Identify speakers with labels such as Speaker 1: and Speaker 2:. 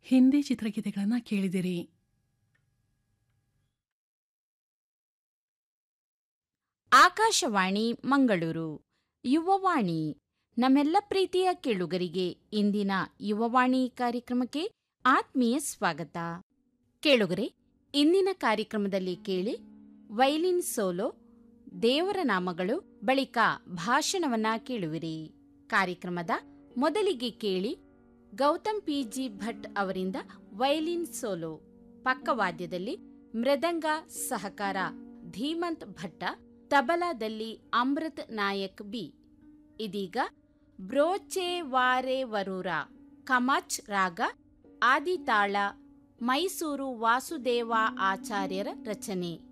Speaker 1: ಹಿಂದಿ ಚಿತ್ರಗೀತೆಗಳನ್ನ ಕೇಳಿದಿರಿ
Speaker 2: ಆಕಾಶವಾಣಿ ಮಂಗಳೂರು ಯುವವಾಣಿ ನಮ್ಮೆಲ್ಲ ಪ್ರೀತಿಯ ಕೇಳುಗರಿಗೆ ಇಂದಿನ ಯುವವಾಣಿ ಕಾರ್ಯಕ್ರಮಕ್ಕೆ ಆತ್ಮೀಯ ಸ್ವಾಗತ ಕೇಳುಗರೆ ಇಂದಿನ ಕಾರ್ಯಕ್ರಮದಲ್ಲಿ ಕೇಳಿ ವೈಲಿನ್ ಸೋಲೋ ದೇವರ ನಾಮಗಳು ಬಳಿಕ ಭಾಷಣವನ್ನ ಕೇಳುವಿರಿ ಕಾರ್ಯಕ್ರಮದ ಮೊದಲಿಗೆ ಕೇಳಿ ಗೌತಮ್ ಪಿ ಜಿ ಭಟ್ ಅವರಿಂದ ವೈಲಿನ್ ಸೋಲೋ ಪಕ್ಕವಾದ್ಯದಲ್ಲಿ ಮೃದಂಗ ಸಹಕಾರ ಧೀಮಂತ್ ಭಟ್ಟ ತಬಲಾದಲ್ಲಿ ಅಮೃತ್ ನಾಯಕ್ ಬಿ ಇದೀಗ ಬ್ರೋಚೆ ವಾರೆ ವರೂರ ಕಮಾಚ್ ರಾಗ ಆದಿತಾಳ ಮೈಸೂರು ವಾಸುದೇವ ಆಚಾರ್ಯರ ರಚನೆ